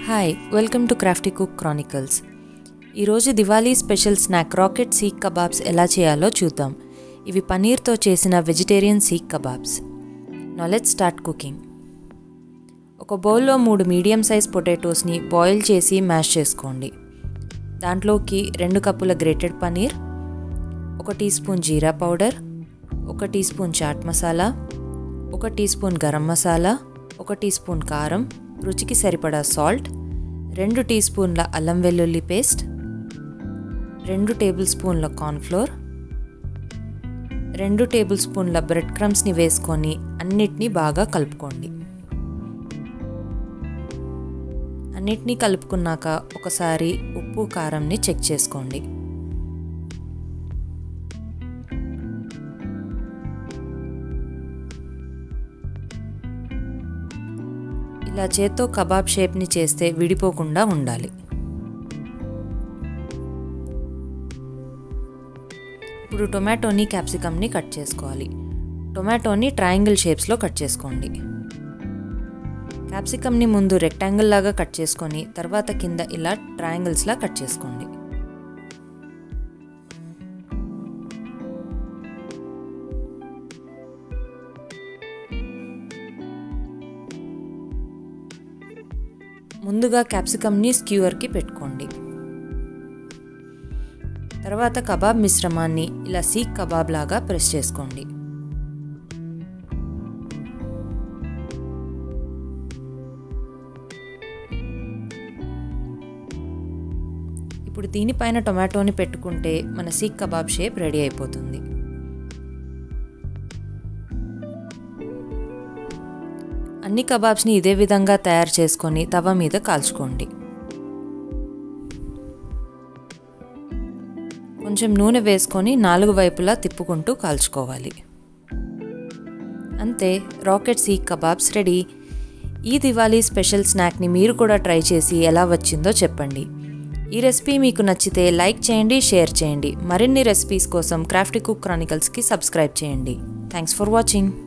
hi welcome to crafty cook chronicles ఈరోజు Diwali special snack rocket seekh kebabs ఎలా చేయాలో చూద్దాం ఇవి పనీర్తో చేసిన vegetarian seekh kebabs now let's start cooking ఒక బౌల్లో మూడు మీడియం సైజ్ పొటాటోస్ని బాయిల్ చేసి మ్యాష్ చేసుకోండి దాంట్లోకి రెండు కప్పుల గ్రేటెడ్ పనీర్ ఒక టీ స్పూన్ జీరా పౌడర్ ఒక టీ స్పూన్ చాట్ మసాలా ఒక టీ స్పూన్ గరం మసాలా ఒక టీ స్పూన్ కారం రుచికి సరిపడా సాల్ట్ రెండు టీ స్పూన్ల అల్లం వెల్లుల్లి పేస్ట్ రెండు టేబుల్ స్పూన్ల కార్న్ఫ్లోర్ రెండు టేబుల్ స్పూన్ల బ్రెడ్ క్రమ్స్ని వేసుకొని అన్నిటినీ బాగా కలుపుకోండి అన్నిటినీ కలుపుకున్నాక ఒకసారి ఉప్పు కారంని చెక్ చేసుకోండి ఇలా చేత్తో కబాబ్ షేప్ని చేస్తే విడిపోకుండా ఉండాలి ఇప్పుడు టొమాటోని క్యాప్సికమ్ని కట్ చేసుకోవాలి టొమాటోని ట్రయాంగిల్ షేప్స్లో కట్ చేసుకోండి క్యాప్సికమ్ని ముందు రెక్టాంగిల్ లాగా కట్ చేసుకొని తర్వాత కింద ఇలా ట్రయాంగిల్స్లా కట్ చేసుకోండి ముందుగా క్యాప్సికమ్ని స్క్యూవర్కి పెట్టుకోండి తర్వాత కబాబ్ మిశ్రమాన్ని ఇలా సీక్ కబాబ్ లాగా ప్రెస్ చేసుకోండి ఇప్పుడు దీనిపైన టొమాటోని పెట్టుకుంటే మన సీక్ కబాబ్ షేప్ రెడీ అయిపోతుంది అన్ని కబాబ్స్ని ఇదే విధంగా తయారు చేసుకొని తవ మీద కాల్చుకోండి కొంచెం నూనె వేసుకొని నాలుగు వైపులా తిప్పుకుంటూ కాల్చుకోవాలి అంతే రాకెట్ సీక్ కబాబ్స్ రెడీ ఈ దివాళీ స్పెషల్ స్నాక్ని మీరు కూడా ట్రై చేసి ఎలా వచ్చిందో చెప్పండి ఈ రెసిపీ మీకు నచ్చితే లైక్ చేయండి షేర్ చేయండి మరిన్ని రెసిపీస్ కోసం క్రాఫ్టీ కుక్ క్రానికల్స్కి సబ్స్క్రైబ్ చేయండి థ్యాంక్స్ ఫర్ వాచింగ్